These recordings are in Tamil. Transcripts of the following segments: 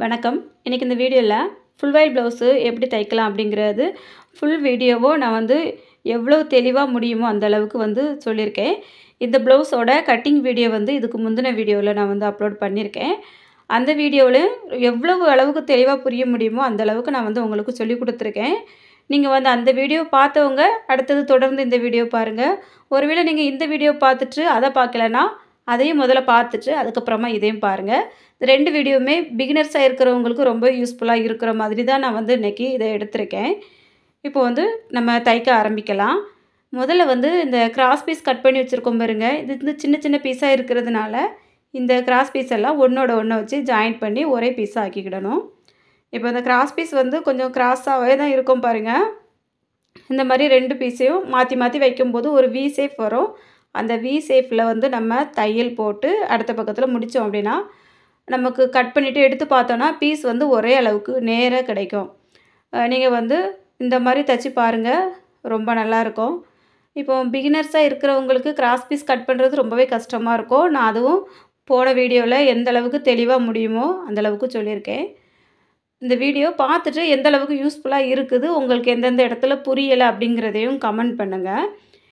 வணக்கம் இன்றைக்கி இந்த வீடியோவில் ஃபுல் வைல் ப்ளவுஸு எப்படி தைக்கலாம் அப்படிங்கிறது ஃபுல் வீடியோவோ நான் வந்து எவ்வளோ தெளிவாக முடியுமோ அந்த அளவுக்கு வந்து சொல்லியிருக்கேன் இந்த ப்ளவுஸோட கட்டிங் வீடியோ வந்து இதுக்கு முந்தின வீடியோவில் நான் வந்து அப்லோட் பண்ணியிருக்கேன் அந்த வீடியோவில் எவ்வளவு அளவுக்கு தெளிவாக புரிய முடியுமோ அந்த அளவுக்கு நான் வந்து உங்களுக்கு சொல்லி கொடுத்துருக்கேன் நீங்கள் வந்து அந்த வீடியோ பார்த்தவங்க அடுத்தது தொடர்ந்து இந்த வீடியோ பாருங்கள் ஒருவேளை நீங்கள் இந்த வீடியோ பார்த்துட்டு அதை பார்க்கலன்னா அதையும் முதல்ல பார்த்துட்டு அதுக்கப்புறமா இதையும் பாருங்கள் இந்த ரெண்டு வீடியோவுமே பிகினர்ஸாக இருக்கிறவங்களுக்கு ரொம்ப யூஸ்ஃபுல்லாக இருக்கிற மாதிரி தான் நான் வந்து இன்றைக்கி இதை எடுத்திருக்கேன் இப்போ வந்து நம்ம தைக்க ஆரம்பிக்கலாம் முதல்ல வந்து இந்த கிராஸ் பீஸ் கட் பண்ணி வச்சுருக்கோம் பாருங்க இது வந்து சின்ன சின்ன பீஸாக இருக்கிறதுனால இந்த கிராஸ் பீஸ் எல்லாம் ஒன்றோட ஒன்று வச்சு ஜாயின் பண்ணி ஒரே பீஸாக ஆக்கிக்கிடணும் இப்போ இந்த கிராஸ் பீஸ் வந்து கொஞ்சம் கிராஸாகவே தான் இருக்கும் பாருங்கள் இந்த மாதிரி ரெண்டு பீஸையும் மாற்றி மாற்றி வைக்கும்போது ஒரு வி ஷேப் வரும் அந்த வி ஷேப்பில் வந்து நம்ம தையல் போட்டு அடுத்த பக்கத்தில் முடித்தோம் அப்படின்னா நமக்கு கட் பண்ணிவிட்டு எடுத்து பார்த்தோன்னா பீஸ் வந்து ஒரே அளவுக்கு நேராக கிடைக்கும் நீங்கள் வந்து இந்த மாதிரி தைச்சி பாருங்கள் ரொம்ப நல்லாயிருக்கும் இப்போ பிகினர்ஸாக இருக்கிறவங்களுக்கு கிராஸ் பீஸ் கட் பண்ணுறது ரொம்பவே கஷ்டமாக இருக்கும் நான் அதுவும் போன வீடியோவில் எந்த அளவுக்கு தெளிவாக முடியுமோ அந்த அளவுக்கு சொல்லியிருக்கேன் இந்த வீடியோ பார்த்துட்டு எந்த அளவுக்கு யூஸ்ஃபுல்லாக இருக்குது உங்களுக்கு எந்தெந்த இடத்துல புரியலை அப்படிங்கிறதையும் கமெண்ட் பண்ணுங்கள்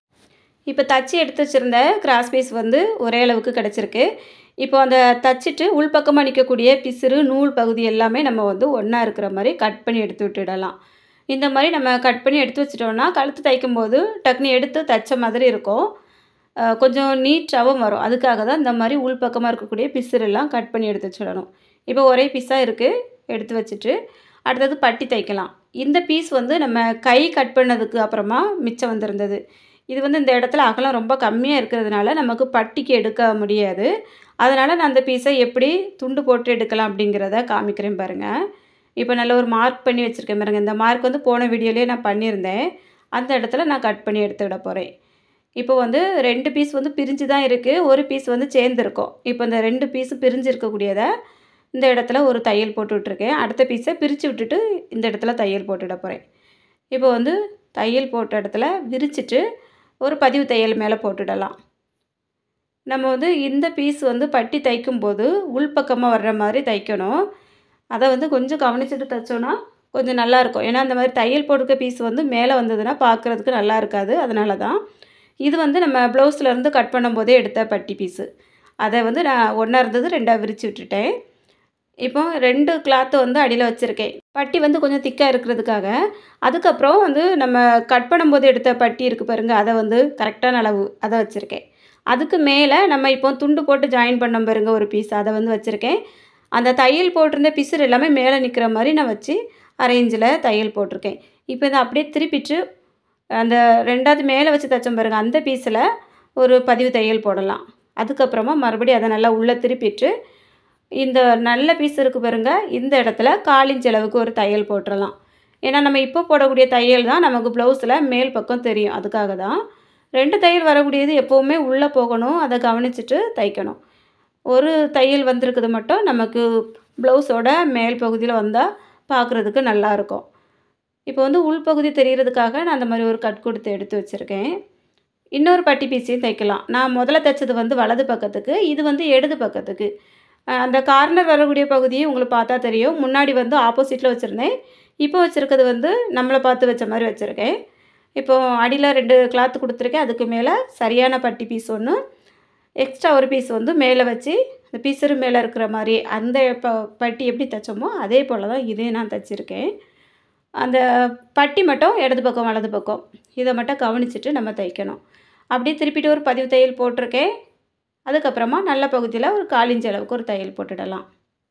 இப்போ தச்சு எடுத்து வச்சுருந்த கிராஸ் பீஸ் வந்து ஒரே அளவுக்கு கிடச்சிருக்கு இப்போ அந்த தச்சுட்டு உள்பக்கமாக நிற்கக்கூடிய பிசுறு நூல் பகுதி எல்லாமே நம்ம வந்து ஒன்றா இருக்கிற மாதிரி கட் பண்ணி எடுத்து விட்டுடலாம் இந்த மாதிரி நம்ம கட் பண்ணி எடுத்து வச்சிட்டோம்னா கழுத்து தைக்கும் போது டக்குனு எடுத்து தைச்ச மாதிரி இருக்கும் கொஞ்சம் நீட்டாகவும் வரும் அதுக்காக தான் இந்த மாதிரி உள்பக்கமாக இருக்கக்கூடிய பிசுறெல்லாம் கட் பண்ணி எடுத்து வச்சிடணும் இப்போ ஒரே பீஸாக இருக்குது எடுத்து வச்சுட்டு அடுத்தது பட்டி தைக்கலாம் இந்த பீஸ் வந்து நம்ம கை கட் பண்ணதுக்கு அப்புறமா மிச்சம் வந்திருந்தது இது வந்து இந்த இடத்துல அகலம் ரொம்ப கம்மியாக இருக்கிறதுனால நமக்கு பட்டிக்கு எடுக்க முடியாது அதனால் நான் அந்த பீஸை எப்படி துண்டு போட்டு எடுக்கலாம் அப்படிங்கிறத காமிக்கிறேன் பாருங்கள் இப்போ நல்ல ஒரு மார்க் பண்ணி வச்சுருக்கேன் பாருங்கள் இந்த மார்க் வந்து போன வீடியோலேயே நான் பண்ணியிருந்தேன் அந்த இடத்துல நான் கட் பண்ணி எடுத்துக்கிட போகிறேன் இப்போ வந்து ரெண்டு பீஸ் வந்து பிரிஞ்சு தான் இருக்குது ஒரு பீஸ் வந்து சேர்ந்துருக்கும் இப்போ இந்த ரெண்டு பீஸும் பிரிஞ்சு இருக்கக்கூடியதை இந்த இடத்துல ஒரு தையல் போட்டு விட்ருக்கேன் அடுத்த பீஸை பிரித்து விட்டுட்டு இந்த இடத்துல தையல் போட்டுவிட போகிறேன் இப்போ வந்து தையல் போட்ட இடத்துல விரிச்சிட்டு ஒரு பதிவு தையல் மேலே போட்டுடலாம் நம்ம வந்து இந்த பீஸ் வந்து பட்டி தைக்கும்போது உள்பக்கமாக வர்ற மாதிரி தைக்கணும் அதை வந்து கொஞ்சம் கவனிச்சுட்டு தைச்சோன்னா கொஞ்சம் நல்லாயிருக்கும் ஏன்னா அந்த மாதிரி தையல் போட்டிருக்க பீஸ் வந்து மேலே வந்ததுன்னா பார்க்குறதுக்கு நல்லா இருக்காது அதனால தான் இது வந்து நம்ம ப்ளவுஸ்லேருந்து கட் பண்ணும்போதே எடுத்த பட்டி பீஸு அதை வந்து நான் ஒன்றா இருந்தது ரெண்டாக விரித்து விட்டுட்டேன் இப்போ ரெண்டு கிளாத்து வந்து அடியில் வச்சுருக்கேன் பட்டி வந்து கொஞ்சம் திக்காக இருக்கிறதுக்காக அதுக்கப்புறம் வந்து நம்ம கட் பண்ணும்போது எடுத்த பட்டி இருக்குது பாருங்கள் அதை வந்து கரெக்டான அளவு அதை வச்சுருக்கேன் அதுக்கு மேலே நம்ம இப்போ துண்டு போட்டு ஜாயின் பண்ண பாருங்க ஒரு பீஸ் அதை வந்து வச்சுருக்கேன் அந்த தையல் போட்டிருந்த பிசுறு எல்லாமே மேலே நிற்கிற மாதிரி நான் வச்சு அரேஞ்சில் தையல் போட்டிருக்கேன் இப்போ இதை அப்படியே திருப்பிட்டு அந்த ரெண்டாவது மேலே வச்சு தைச்சோம் பாருங்க அந்த பீஸில் ஒரு பதிவு தையல் போடலாம் அதுக்கப்புறமா மறுபடியும் அதை நல்லா உள்ளே திருப்பிட்டு இந்த நல்ல பீஸ் இருக்குது பாருங்க இந்த இடத்துல காலிஞ்ச் அளவுக்கு ஒரு தையல் போட்டுடலாம் ஏன்னா நம்ம இப்போ போடக்கூடிய தையல் தான் நமக்கு ப்ளவுஸில் மேல் பக்கம் தெரியும் அதுக்காக தான் ரெண்டு தையல் வரக்கூடியது எப்போவுமே உள்ளே போகணும் அதை கவனிச்சுட்டு தைக்கணும் ஒரு தையல் வந்திருக்குது மட்டும் நமக்கு ப்ளவுஸோட மேல் பகுதியில் வந்தால் பார்க்குறதுக்கு நல்லாயிருக்கும் இப்போ வந்து உள்பகுதி தெரிகிறதுக்காக நான் அந்த மாதிரி ஒரு கட் கொடுத்து எடுத்து வச்சுருக்கேன் இன்னொரு பட்டி பீஸையும் தைக்கலாம் நான் முதல்ல தைச்சது வந்து வலது பக்கத்துக்கு இது வந்து இடது பக்கத்துக்கு அந்த கார்னர் வரக்கூடிய பகுதியை உங்களுக்கு பார்த்தா தெரியும் முன்னாடி வந்து ஆப்போசிட்டில் வச்சுருந்தேன் இப்போ வச்சுருக்கிறது வந்து நம்மளை பார்த்து வச்ச மாதிரி வச்சுருக்கேன் இப்போது அடியில் ரெண்டு கிளாத்து கொடுத்துருக்கேன் அதுக்கு மேலே சரியான பட்டி பீஸ் ஒன்று எக்ஸ்ட்ரா ஒரு பீஸ் வந்து மேலே வச்சு அந்த பீஸரு மேலே இருக்கிற மாதிரி அந்த ப பட்டி எப்படி தைச்சோமோ அதே போல் தான் இதே நான் தைச்சிருக்கேன் அந்த பட்டி மட்டும் இடது பக்கம் வலது பக்கம் இதை மட்டும் கவனிச்சுட்டு நம்ம தைக்கணும் அப்படியே திருப்பிட்டு ஒரு பதிவு தையல் போட்டிருக்கேன் அதுக்கப்புறமா நல்ல பகுதியில் ஒரு காலிஞ்சு அளவுக்கு ஒரு தையல் போட்டுடலாம்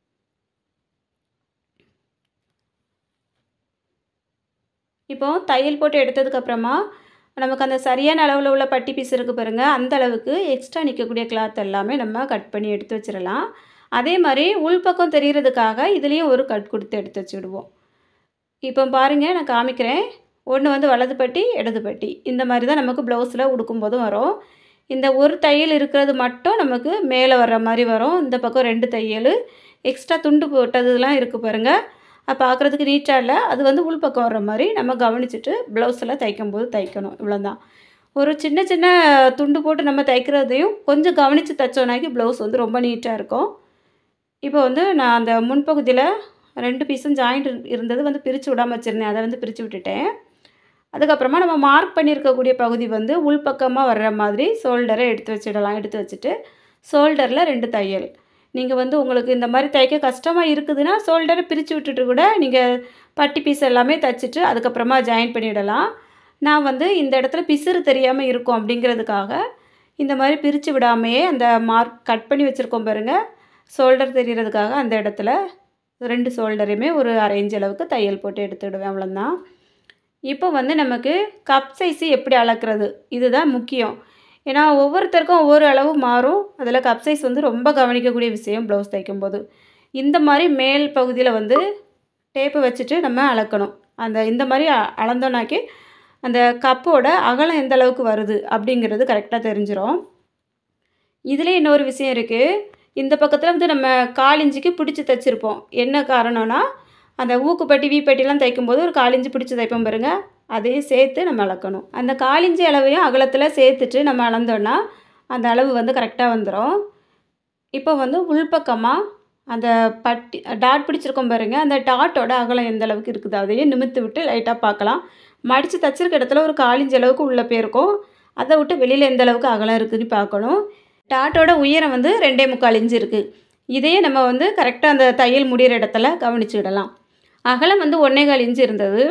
இப்போது தையல் போட்டு எடுத்ததுக்கப்புறமா நமக்கு அந்த சரியான அளவில் உள்ள பட்டி பீஸ் இருக்குது பாருங்கள் அந்த அளவுக்கு எக்ஸ்ட்ரா நிற்கக்கூடிய கிளாத் எல்லாமே நம்ம கட் பண்ணி எடுத்து வச்சிடலாம் அதே மாதிரி உள்பக்கம் தெரிகிறதுக்காக இதுலேயும் ஒரு கட் கொடுத்து எடுத்து வச்சுடுவோம் இப்போ பாருங்கள் நான் காமிக்கிறேன் ஒன்று வந்து வலது பட்டி இடது பட்டி இந்த மாதிரி தான் நமக்கு ப்ளவுஸில் உடுக்கும்போதும் வரும் இந்த ஒரு தையல் இருக்கிறது மட்டும் நமக்கு மேலே வர்ற மாதிரி வரும் இந்த பக்கம் ரெண்டு தையல் எக்ஸ்ட்ரா துண்டு போட்டதுலாம் இருக்குது பாருங்கள் அது பார்க்குறதுக்கு நீட்டாக இல்லை அது வந்து உள்பக்கம் வர்ற மாதிரி நம்ம கவனிச்சுட்டு ப்ளவுஸில் தைக்கும்போது தைக்கணும் இவ்வளோதான் ஒரு சின்ன சின்ன துண்டு போட்டு நம்ம தைக்கிறதையும் கொஞ்சம் கவனித்து தைச்சோன்னாக்கி ப்ளவுஸ் வந்து ரொம்ப நீட்டாக இருக்கும் இப்போ வந்து நான் அந்த முன்பகுதியில் ரெண்டு பீஸும் ஜாயிண்ட் இருந்தது வந்து பிரித்து விடாமல் வச்சுருந்தேன் அதை வந்து பிரித்து விட்டுட்டேன் அதுக்கப்புறமா நம்ம மார்க் பண்ணியிருக்கக்கூடிய பகுதி வந்து உள்பக்கமாக வர்ற மாதிரி ஷோல்டரை எடுத்து வச்சிடலாம் எடுத்து வச்சுட்டு ஷோல்டரில் ரெண்டு தையல் நீங்கள் வந்து உங்களுக்கு இந்த மாதிரி தைக்க கஷ்டமாக இருக்குதுன்னா ஷோல்டரை பிரித்து விட்டுட்டு கூட நீங்கள் பட்டி பீஸ் எல்லாமே தைச்சிட்டு அதுக்கப்புறமா ஜாயின் பண்ணிடலாம் நான் வந்து இந்த இடத்துல பிசுறு தெரியாமல் இருக்கும் அப்படிங்கிறதுக்காக இந்த மாதிரி பிரித்து விடாமையே அந்த மார்க் கட் பண்ணி வச்சுருக்கோம் பாருங்கள் ஷோல்டர் தெரியறதுக்காக அந்த இடத்துல ரெண்டு ஷோல்டரையுமே ஒரு அரை இன்ச் அளவுக்கு தையல் போட்டு எடுத்துவிடுவேன் அவ்வளோதான் இப்போ வந்து நமக்கு கப் சைஸு எப்படி அளக்கிறது இதுதான் முக்கியம் ஏன்னா ஒவ்வொருத்தருக்கும் ஒவ்வொரு அளவு மாறும் அதில் கப் சைஸ் வந்து ரொம்ப கவனிக்கக்கூடிய விஷயம் ப்ளவுஸ் தைக்கும்போது இந்த மாதிரி மேல் பகுதியில் வந்து டேப்பு வச்சுட்டு நம்ம அளக்கணும் அந்த இந்த மாதிரி அ- அளந்தோன்னாக்கி அந்த கப்போட அகலம் எந்த அளவுக்கு வருது அப்படிங்கிறது கரெக்டாக தெரிஞ்சிரும் இதுலேயே இன்னொரு விஷயம் இருக்குது இந்த பக்கத்தில் வந்து நம்ம கால் இஞ்சிக்கு பிடிச்சி தைச்சிருப்போம் என்ன காரணம்னா அந்த ஊக்குப்பட்டி வீப்பட்டிலாம் தைக்கும்போது ஒரு காலிஞ்சி பிடிச்சி தைப்போம் பாருங்க அதையும் சேர்த்து நம்ம அளக்கணும் அந்த காலிஞ்சி அளவையும் அகலத்தில் சேர்த்துட்டு நம்ம அளந்தோன்னா அந்த அளவு வந்து கரெக்டாக வந்துடும் இப்போ வந்து உள்பக்கமாக அந்த பட்டி டாட் பிடிச்சிருக்கோம் பாருங்க அந்த டாட்டோட அகலம் எந்த அளவுக்கு இருக்குது அதையும் நிமித்து விட்டு லைட்டாக பார்க்கலாம் மடித்து தச்சிருக்க இடத்துல ஒரு காலிஞ்சி அளவுக்கு உள்ளே போயிருக்கும் அதை விட்டு வெளியில் எந்த அளவுக்கு அகலம் இருக்குதுன்னு பார்க்கணும் டாட்டோட உயரம் வந்து ரெண்டே முக்கால் இன்ச்சு இருக்குது இதையே நம்ம வந்து கரெக்டாக அந்த தையல் முடிகிற இடத்துல கவனிச்சுக்கிடலாம் அகலம் வந்து ஒன்றே கால் இன்ச்சு இருந்தது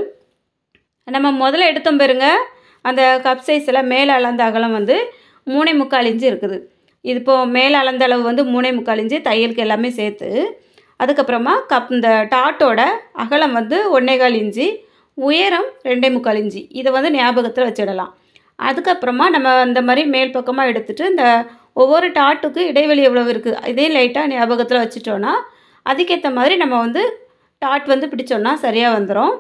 நம்ம முதல்ல எடுத்தோம் பாருங்க அந்த கப் சைஸில் மேலே அளந்த அகலம் வந்து மூணே முக்கால் இன்ச்சு இருக்குது இது இப்போ மேலே அளந்த அளவு வந்து மூணே முக்கால் இன்ச்சு தையலுக்கு எல்லாமே சேர்த்து அதுக்கப்புறமா கப் இந்த டாட்டோட அகலம் வந்து ஒன்றே கால் இன்ச்சு உயரம் ரெண்டே முக்கால் இன்ச்சு இதை வந்து ஞாபகத்தில் வச்சிடலாம் அதுக்கப்புறமா நம்ம இந்த மாதிரி மேல் பக்கமாக எடுத்துட்டு இந்த ஒவ்வொரு டாட்டுக்கு இடைவெளி எவ்வளோ இருக்குது இதே லைட்டாக ஞாபகத்தில் வச்சுட்டோன்னா அதுக்கேற்ற மாதிரி நம்ம வந்து டாட் வந்து பிடிச்சோன்னா சரியாக வந்துடும்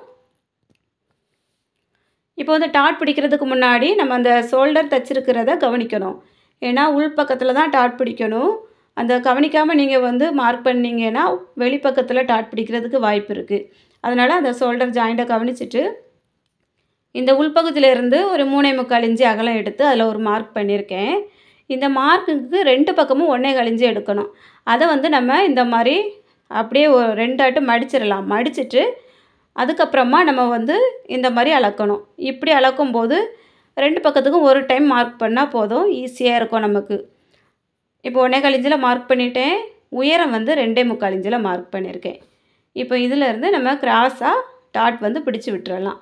இப்போ வந்து டாட் பிடிக்கிறதுக்கு முன்னாடி நம்ம அந்த ஷோல்டர் தச்சிருக்கிறத கவனிக்கணும் ஏன்னா உள் பக்கத்தில் தான் டாட் பிடிக்கணும் அந்த கவனிக்காமல் நீங்கள் வந்து மார்க் பண்ணீங்கன்னா வெளிப்பக்கத்தில் டாட் பிடிக்கிறதுக்கு வாய்ப்பு இருக்குது அதனால் அந்த ஷோல்டர் ஜாயிண்ட்டை கவனிச்சிட்டு இந்த உள்பகுதியில இருந்து ஒரு மூணே முக்கால் இன்ச்சு அகலம் எடுத்து அதில் ஒரு மார்க் பண்ணியிருக்கேன் இந்த மார்க்குக்கு ரெண்டு பக்கமும் ஒன்றே கழிஞ்சு எடுக்கணும் அதை வந்து நம்ம இந்த மாதிரி அப்படியே ஒரு ரெண்டாட்டு மடிச்சிடலாம் மடிச்சிட்டு அதுக்கப்புறமா நம்ம வந்து இந்த மாதிரி அளக்கணும் இப்படி அளக்கும்போது ரெண்டு பக்கத்துக்கும் ஒரு டைம் மார்க் பண்ணால் போதும் ஈஸியாக இருக்கும் நமக்கு இப்போ ஒன்றே கழிஞ்சில் மார்க் பண்ணிட்டேன் உயரம் வந்து ரெண்டே முக்கால் இன்ச்சில் மார்க் பண்ணியிருக்கேன் இப்போ இதிலேருந்து நம்ம கிராஸாக டாட் வந்து பிடிச்சு விட்டுறலாம்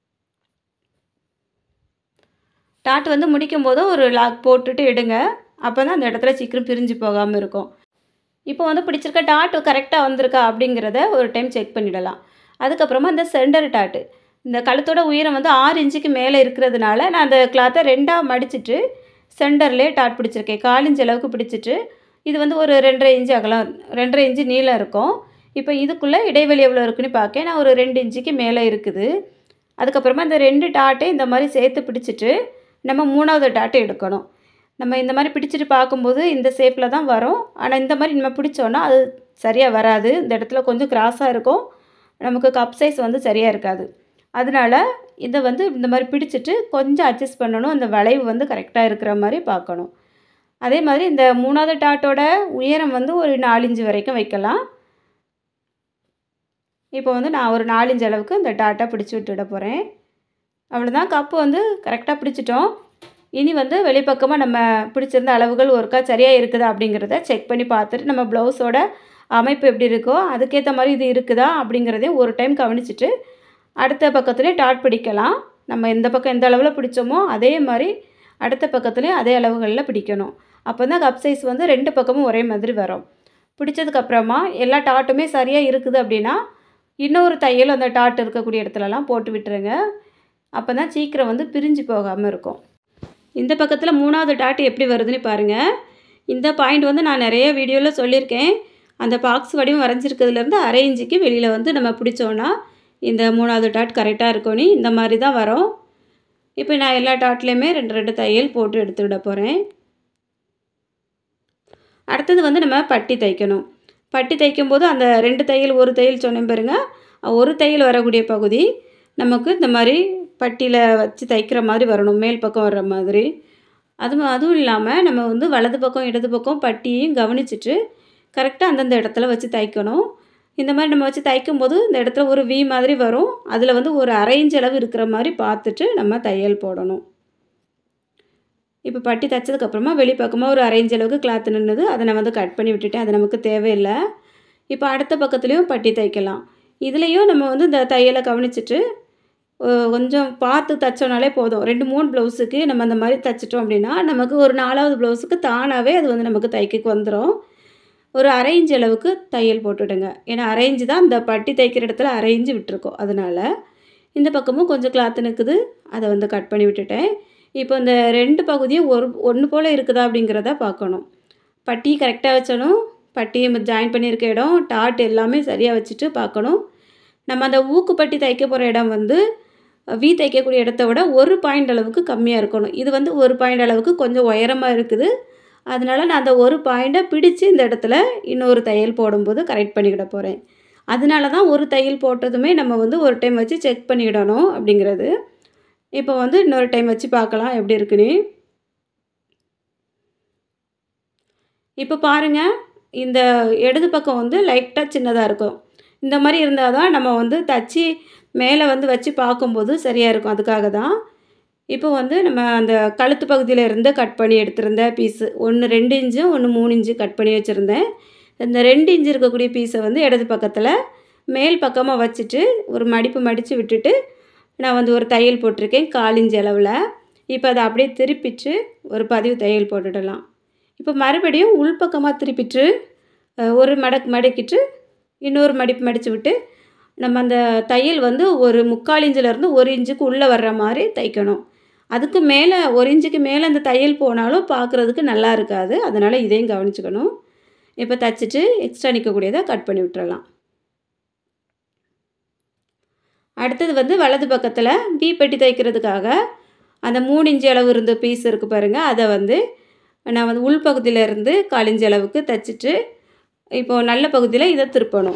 டாட் வந்து முடிக்கும் போதும் ஒரு லாக் போட்டுட்டு எடுங்க அப்போ தான் அந்த இடத்துல சீக்கிரம் பிரிஞ்சு போகாமல் இருக்கும் இப்போ வந்து பிடிச்சிருக்க டாட் கரெக்டாக வந்திருக்கா அப்படிங்கிறத ஒரு டைம் செக் பண்ணிடலாம் அதுக்கப்புறமா இந்த சென்டர் டாட்டு இந்த கழுத்தோட உயரம் வந்து ஆறு இன்ச்சுக்கு மேலே இருக்கிறதுனால நான் அந்த கிளாத்தை ரெண்டாக மடிச்சிட்டு சென்டர்லேயே டாட் பிடிச்சிருக்கேன் கால் இன்ச் அளவுக்கு பிடிச்சிட்டு இது வந்து ஒரு ரெண்டரை இன்ச்சு அகலம் ரெண்டரை இன்ச்சு நீளம் இருக்கும் இப்போ இதுக்குள்ளே இடைவெளி எவ்வளோ இருக்குன்னு பார்க்க நான் ஒரு ரெண்டு இன்ச்சுக்கு மேலே இருக்குது அதுக்கப்புறமா இந்த ரெண்டு டாட்டை இந்த மாதிரி சேர்த்து பிடிச்சிட்டு நம்ம மூணாவது டாட்டை எடுக்கணும் நம்ம இந்த மாதிரி பிடிச்சிட்டு பார்க்கும்போது இந்த ஷேப்பில் தான் வரும் ஆனால் இந்த மாதிரி நம்ம பிடிச்சோன்னா அது சரியாக வராது இந்த இடத்துல கொஞ்சம் கிராஸாக இருக்கும் நமக்கு கப் சைஸ் வந்து சரியாக இருக்காது அதனால இதை வந்து இந்த மாதிரி பிடிச்சிட்டு கொஞ்சம் அட்ஜஸ்ட் பண்ணணும் அந்த வளைவு வந்து கரெக்டாக இருக்கிற மாதிரி பார்க்கணும் அதே மாதிரி இந்த மூணாவது டாட்டோட உயரம் வந்து ஒரு நாலஞ்சு வரைக்கும் வைக்கலாம் இப்போ வந்து நான் ஒரு நாலஞ்சு அளவுக்கு இந்த டாட்டா பிடிச்சி விட்டுட போகிறேன் அவ்வளோதான் கப்பு வந்து கரெக்டாக பிடிச்சிட்டோம் இனி வந்து வெளிப்பக்கமாக நம்ம பிடிச்சிருந்த அளவுகள் ஒருக்கா சரியாக இருக்குதா அப்படிங்கிறத செக் பண்ணி பார்த்துட்டு நம்ம ப்ளவுஸோட அமைப்பு எப்படி இருக்கோ அதுக்கேற்ற மாதிரி இது இருக்குதா அப்படிங்கிறதையும் ஒரு டைம் கவனிச்சிட்டு அடுத்த பக்கத்துலேயும் டாட் பிடிக்கலாம் நம்ம எந்த பக்கம் எந்த அளவில் பிடிச்சோமோ அதே மாதிரி அடுத்த பக்கத்துலேயும் அதே அளவுகளில் பிடிக்கணும் அப்போ தான் கப் சைஸ் வந்து ரெண்டு பக்கமும் ஒரே மாதிரி வரும் பிடிச்சதுக்கப்புறமா எல்லா டாட்டுமே சரியாக இருக்குது அப்படின்னா இன்னொரு தையல் அந்த டாட் இருக்கக்கூடிய இடத்துலலாம் போட்டு விட்டுருங்க அப்போ தான் சீக்கிரம் வந்து பிரிஞ்சு போகாமல் இருக்கும் இந்த பக்கத்தில் மூணாவது டாட் எப்படி வருதுன்னு பாருங்கள் இந்த பாயிண்ட் வந்து நான் நிறைய வீடியோவில் சொல்லியிருக்கேன் அந்த பாக்ஸ் வடிவம் வரைஞ்சிருக்கிறதுலேருந்து அரை இன்ச்சுக்கு வெளியில் வந்து நம்ம பிடிச்சோன்னா இந்த மூணாவது டாட் கரெக்டாக இருக்கும்னு இந்த மாதிரி தான் வரும் இப்போ நான் எல்லா டாட்லேயுமே ரெண்டு ரெண்டு தையல் போட்டு எடுத்து விட போகிறேன் அடுத்தது வந்து நம்ம பட்டி தைக்கணும் பட்டி தைக்கும்போது அந்த ரெண்டு தையல் ஒரு தையல் சொன்னேன் பாருங்க ஒரு தையல் வரக்கூடிய பகுதி நமக்கு இந்த மாதிரி பட்டியில் வச்சு தைக்கிற மாதிரி வரணும் மேல் பக்கம் வர்ற மாதிரி அது அதுவும் இல்லாமல் நம்ம வந்து வலது பக்கம் இடது பக்கம் பட்டியையும் கவனிச்சிட்டு கரெக்டாக அந்தந்த இடத்துல வச்சு தைக்கணும் இந்த மாதிரி நம்ம வச்சு தைக்கும் போது இந்த இடத்துல ஒரு வி மாதிரி வரும் அதில் வந்து ஒரு அரை இன்ச் அளவு இருக்கிற மாதிரி பார்த்துட்டு நம்ம தையல் போடணும் இப்போ பட்டி தைச்சதுக்கப்புறமா வெளிப்பக்கமாக ஒரு அரை இன்ச் அளவுக்கு கிளாத் நின்றுது அதை நான் வந்து கட் பண்ணி விட்டுட்டேன் அது நமக்கு தேவையில்லை இப்போ அடுத்த பக்கத்துலேயும் பட்டி தைக்கலாம் இதுலேயும் நம்ம வந்து இந்த தையலை கவனிச்சிட்டு ஒ- கொஞ்சம் பார்த்து தைச்சோனாலே போதும் ரெண்டு மூணு ப்ளவுஸுக்கு நம்ம அந்த மாதிரி தைச்சிட்டோம் அப்படின்னா நமக்கு ஒரு நாலாவது ப்ளவுஸுக்கு தானாகவே அது வந்து நமக்கு தைக்கக்கு வந்துடும் ஒரு அரை இன்ச் அளவுக்கு தையல் போட்டுவிடுங்க ஏன்னா அரை இன்ச்சு தான் இந்த பட்டி தைக்கிற இடத்துல அரை இன்ச்சு விட்டுருக்கோம் அதனால் இந்த பக்கமும் கொஞ்சம் கிளாத் நிற்குது அதை வந்து கட் பண்ணி விட்டுட்டேன் இப்போ இந்த ரெண்டு பகுதியும் ஒரு ஒன்று போல் இருக்குதா அப்படிங்கிறத பார்க்கணும் பட்டி கரெக்டாக வச்சணும் பட்டி ஜாயின் பண்ணியிருக்க இடம் டாட் எல்லாமே சரியாக வச்சுட்டு பார்க்கணும் நம்ம அந்த ஊக்கு பட்டி தைக்க போகிற இடம் வந்து வி தைக்கக்கூடிய இடத்த விட ஒரு பாயிண்ட் அளவுக்கு கம்மியாக இருக்கணும் இது வந்து ஒரு பாயிண்ட் அளவுக்கு கொஞ்சம் உயரமாக இருக்குது அதனால நான் அந்த ஒரு பாயிண்ட்டை பிடிச்சு இந்த இடத்துல இன்னொரு தையல் போடும்போது கரெக்ட் பண்ணிக்கிட போகிறேன் அதனால தான் ஒரு தையல் போட்டதுமே நம்ம வந்து ஒரு டைம் வச்சு செக் பண்ணிக்கிடணும் அப்படிங்கிறது இப்போ வந்து இன்னொரு டைம் வச்சு பார்க்கலாம் எப்படி இருக்குன்னு இப்போ பாருங்கள் இந்த இடது பக்கம் வந்து லைட்டாக சின்னதாக இருக்கும் இந்த மாதிரி இருந்தால் தான் நம்ம வந்து தச்சு மேலே வந்து வச்சு பார்க்கும்போது சரியாக இருக்கும் அதுக்காக தான் இப்போ வந்து நம்ம அந்த கழுத்து பகுதியில் இருந்து கட் பண்ணி எடுத்திருந்த பீஸு ஒன்று ரெண்டு இன்ச்சு ஒன்று மூணு இன்ச்சு கட் பண்ணி வச்சுருந்தேன் இந்த ரெண்டு இன்ச்சு இருக்கக்கூடிய பீஸை வந்து இடது பக்கத்தில் மேல் பக்கமாக வச்சுட்டு ஒரு மடிப்பு மடித்து விட்டுட்டு நான் வந்து ஒரு தையல் போட்டிருக்கேன் கால் இன்ச்சு அளவில் இப்போ அதை அப்படியே திருப்பிட்டு ஒரு பதிவு தையல் போட்டுடலாம் இப்போ மறுபடியும் உள்பக்கமாக திருப்பிட்டு அஹ், ஒரு மடக்கு மடக்கிட்டு இன்னொரு மடிப்பு மடித்து விட்டு நம்ம அந்த தையல் வந்து ஒரு முக்கால் இன்ச்சிலேருந்து ஒரு இன்ச்சுக்கு உள்ளே வர்ற மாதிரி தைக்கணும் அதுக்கு மேலே ஒரு இன்ச்சுக்கு மேலே அந்த தையல் போனாலும் பார்க்குறதுக்கு நல்லா இருக்காது அதனால் இதையும் கவனிச்சுக்கணும் இப்போ தைச்சிட்டு எக்ஸ்ட்ரா நிற்கக்கூடியதை கட் பண்ணி விட்டுறலாம் அடுத்தது வந்து வலது பக்கத்தில் பீ பெட்டி தைக்கிறதுக்காக அந்த மூணு இன்ச்சு அளவு இருந்த பீஸ் இருக்குது பாருங்கள் அதை வந்து நான் வந்து உள்பகுதியில இருந்து கால் இன்ச்சு அளவுக்கு தைச்சிட்டு இப்போது நல்ல பகுதியில் இதை திருப்பணும்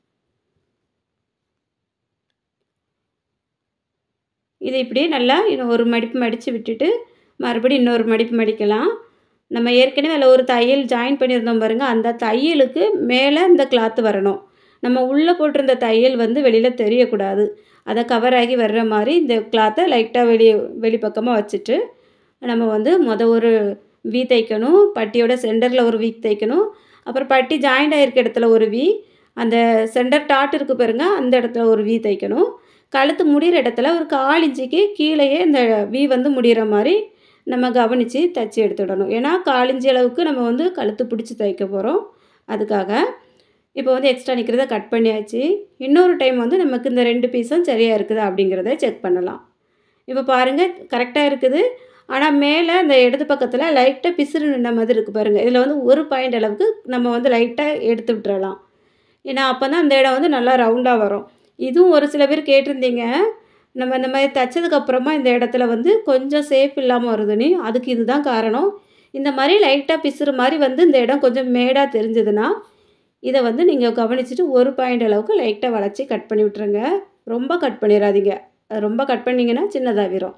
இதை இப்படியே நல்லா இன்னும் ஒரு மடிப்பு மடித்து விட்டுட்டு மறுபடியும் இன்னொரு மடிப்பு மடிக்கலாம் நம்ம ஏற்கனவே அதில் ஒரு தையல் ஜாயின் பண்ணியிருந்தோம் பாருங்கள் அந்த தையலுக்கு மேலே இந்த கிளாத்து வரணும் நம்ம உள்ளே போட்டிருந்த தையல் வந்து வெளியில் தெரியக்கூடாது அதை கவர் ஆகி வர்ற மாதிரி இந்த கிளாத்தை லைட்டாக வெளியே வெளிப்பக்கமாக வச்சுட்டு நம்ம வந்து மொதல் ஒரு வி தைக்கணும் பட்டியோட சென்டரில் ஒரு வி தைக்கணும் அப்புறம் பட்டி ஜாயிண்ட் ஆகிருக்க இடத்துல ஒரு வி அந்த சென்டர் டாட் இருக்குது பாருங்க அந்த இடத்துல ஒரு வி தைக்கணும் கழுத்து முடிகிற இடத்துல ஒரு கால் இன்ச்சுக்கு கீழேயே இந்த வி வந்து முடிகிற மாதிரி நம்ம கவனித்து தைச்சி எடுத்துடணும் ஏன்னா கால் இன்ச்சு அளவுக்கு நம்ம வந்து கழுத்து பிடிச்சி தைக்க போகிறோம் அதுக்காக இப்போ வந்து எக்ஸ்ட்ரா நிற்கிறத கட் பண்ணியாச்சு இன்னொரு டைம் வந்து நமக்கு இந்த ரெண்டு பீஸும் சரியாக இருக்குதா அப்படிங்கிறத செக் பண்ணலாம் இப்போ பாருங்கள் கரெக்டாக இருக்குது ஆனால் மேலே இந்த இடது பக்கத்தில் லைட்டாக பிசுறு நின்ன மாதிரி இருக்குது பாருங்கள் இதில் வந்து ஒரு பாயிண்ட் அளவுக்கு நம்ம வந்து லைட்டாக எடுத்து விட்டுறலாம் ஏன்னா அப்போ தான் அந்த இடம் வந்து நல்லா ரவுண்டாக வரும் இதுவும் ஒரு சில பேர் கேட்டிருந்தீங்க நம்ம இந்த மாதிரி தைச்சதுக்கப்புறமா இந்த இடத்துல வந்து கொஞ்சம் சேஃப் இல்லாமல் வருதுன்னு அதுக்கு இதுதான் காரணம் இந்த மாதிரி லைட்டாக பிசுறு மாதிரி வந்து இந்த இடம் கொஞ்சம் மேடாக தெரிஞ்சதுன்னா இதை வந்து நீங்கள் கவனிச்சுட்டு ஒரு பாயிண்ட் அளவுக்கு லைட்டாக வளைச்சி கட் பண்ணி விட்ருங்க ரொம்ப கட் பண்ணிடாதீங்க அது ரொம்ப கட் பண்ணிங்கன்னா சின்னதாகிரும்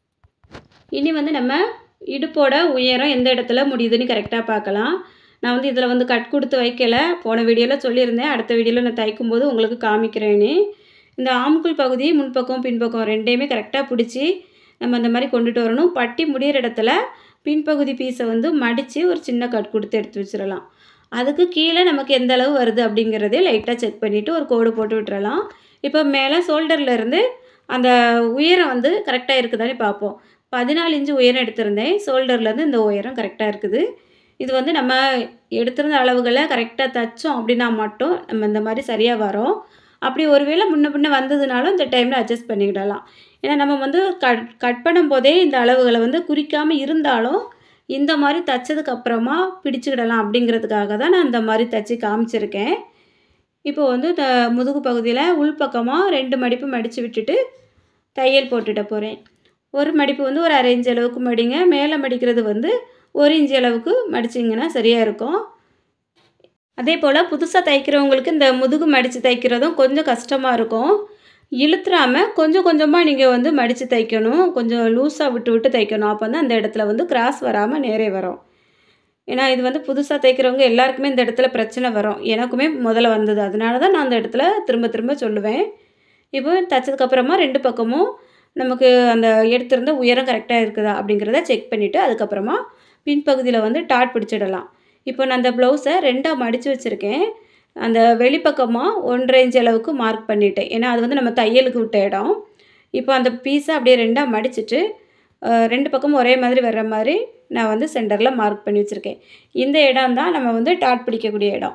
இனி வந்து நம்ம இடுப்போட உயரம் எந்த இடத்துல முடியுதுன்னு கரெக்டாக பார்க்கலாம் நான் வந்து இதில் வந்து கட் கொடுத்து வைக்கல போன வீடியோவில் சொல்லியிருந்தேன் அடுத்த வீடியோவில் நான் தைக்கும்போது உங்களுக்கு காமிக்கிறேன்னு இந்த ஆம்குள் பகுதி முன்பக்கம் பின்பக்கம் ரெண்டையுமே கரெக்டாக பிடிச்சி நம்ம அந்த மாதிரி கொண்டுட்டு வரணும் பட்டி முடியிற இடத்துல பின்பகுதி பீஸை வந்து மடித்து ஒரு சின்ன கட் கொடுத்து எடுத்து வச்சிடலாம் அதுக்கு கீழே நமக்கு எந்த அளவு வருது அப்படிங்கிறதே லைட்டாக செக் பண்ணிவிட்டு ஒரு கோடு போட்டு விட்டுறலாம் இப்போ மேலே ஷோல்டரில் இருந்து அந்த உயரம் வந்து கரெக்டாக இருக்குதானே பார்ப்போம் பதினாலு இன்ச்சு உயரம் எடுத்திருந்தேன் ஷோல்டர்லேருந்து இந்த உயரம் கரெக்டாக இருக்குது இது வந்து நம்ம எடுத்திருந்த அளவுகளை கரெக்டாக தைச்சோம் அப்படின்னா மட்டும் நம்ம இந்த மாதிரி சரியாக வரும் அப்படி ஒருவேளை முன்ன பின்ன வந்ததுனாலும் இந்த டைமில் அட்ஜஸ்ட் பண்ணிக்கிடலாம் ஏன்னா நம்ம வந்து கட் கட் பண்ணும்போதே இந்த அளவுகளை வந்து குறிக்காமல் இருந்தாலும் இந்த மாதிரி தைச்சதுக்கு அப்புறமா பிடிச்சிக்கிடலாம் அப்படிங்கிறதுக்காக தான் நான் இந்த மாதிரி தைச்சி காமிச்சிருக்கேன் இப்போ வந்து த முதுகு பகுதியில் உள்பக்கமாக ரெண்டு மடிப்பு மடித்து விட்டுட்டு தையல் போட்டுட போகிறேன் ஒரு மடிப்பு வந்து ஒரு அரை இன்ச் அளவுக்கு மடிங்க மேலே மடிக்கிறது வந்து ஒரு இன்ச் அளவுக்கு மடிச்சிங்கன்னா சரியாக இருக்கும் அதே போல் புதுசாக தைக்கிறவங்களுக்கு இந்த முதுகு மடித்து தைக்கிறதும் கொஞ்சம் கஷ்டமாக இருக்கும் இழுத்துறாமல் கொஞ்சம் கொஞ்சமாக நீங்கள் வந்து மடித்து தைக்கணும் கொஞ்சம் லூஸாக விட்டு விட்டு தைக்கணும் அப்போ தான் அந்த இடத்துல வந்து கிராஸ் வராமல் நேரே வரும் ஏன்னா இது வந்து புதுசாக தைக்கிறவங்க எல்லாருக்குமே இந்த இடத்துல பிரச்சனை வரும் எனக்குமே முதல்ல வந்தது அதனால தான் நான் அந்த இடத்துல திரும்ப திரும்ப சொல்லுவேன் இப்போ தைச்சதுக்கப்புறமா ரெண்டு பக்கமும் நமக்கு அந்த எடுத்திருந்த உயரம் கரெக்டாக இருக்குதா அப்படிங்கிறத செக் பண்ணிவிட்டு அதுக்கப்புறமா பின்பகுதியில் வந்து டாட் பிடிச்சிடலாம் இப்போ நான் அந்த ப்ளவுஸை ரெண்டாக மடித்து வச்சுருக்கேன் அந்த வெளிப்பக்கமாக ஒன்றரை இன்ச் அளவுக்கு மார்க் பண்ணிட்டேன் ஏன்னா அது வந்து நம்ம தையலுக்கு விட்ட இடம் இப்போ அந்த பீஸை அப்படியே ரெண்டாக மடிச்சிட்டு அஹ், ரெண்டு பக்கமும் ஒரே மாதிரி வர்ற மாதிரி நான் வந்து சென்டரில் மார்க் பண்ணி வச்சுருக்கேன் இந்த இடம் தான் நம்ம வந்து டாட் பிடிக்கக்கூடிய இடம்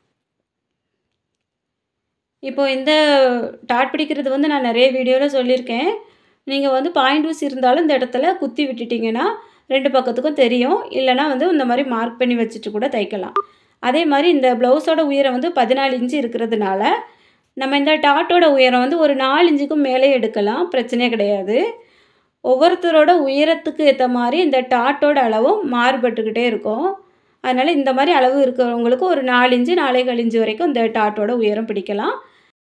இப்போ இந்த டாட் பிடிக்கிறது வந்து நான் நிறைய வீடியோவில் சொல்லியிருக்கேன் நீங்கள் வந்து பாயிண்ட் ஊசி இருந்தாலும் இந்த இடத்துல குத்தி விட்டுட்டிங்கன்னா ரெண்டு பக்கத்துக்கும் தெரியும் இல்லைனா வந்து இந்த மாதிரி மார்க் பண்ணி வச்சுட்டு கூட தைக்கலாம் அதே மாதிரி இந்த ப்ளவுஸோட உயரம் வந்து பதினாலு இன்ச்சு இருக்கிறதுனால நம்ம இந்த டாட்டோட உயரம் வந்து ஒரு நாலு இன்ச்சுக்கும் மேலே எடுக்கலாம் பிரச்சனையே கிடையாது ஒவ்வொருத்தரோட உயரத்துக்கு ஏற்ற மாதிரி இந்த டாட்டோட அளவும் மாறுபட்டுக்கிட்டே இருக்கும் அதனால் இந்த மாதிரி அளவு இருக்கிறவங்களுக்கு ஒரு நாலு இன்ச்சு நாலே இன்ச்சு வரைக்கும் இந்த டாட்டோட உயரம் பிடிக்கலாம்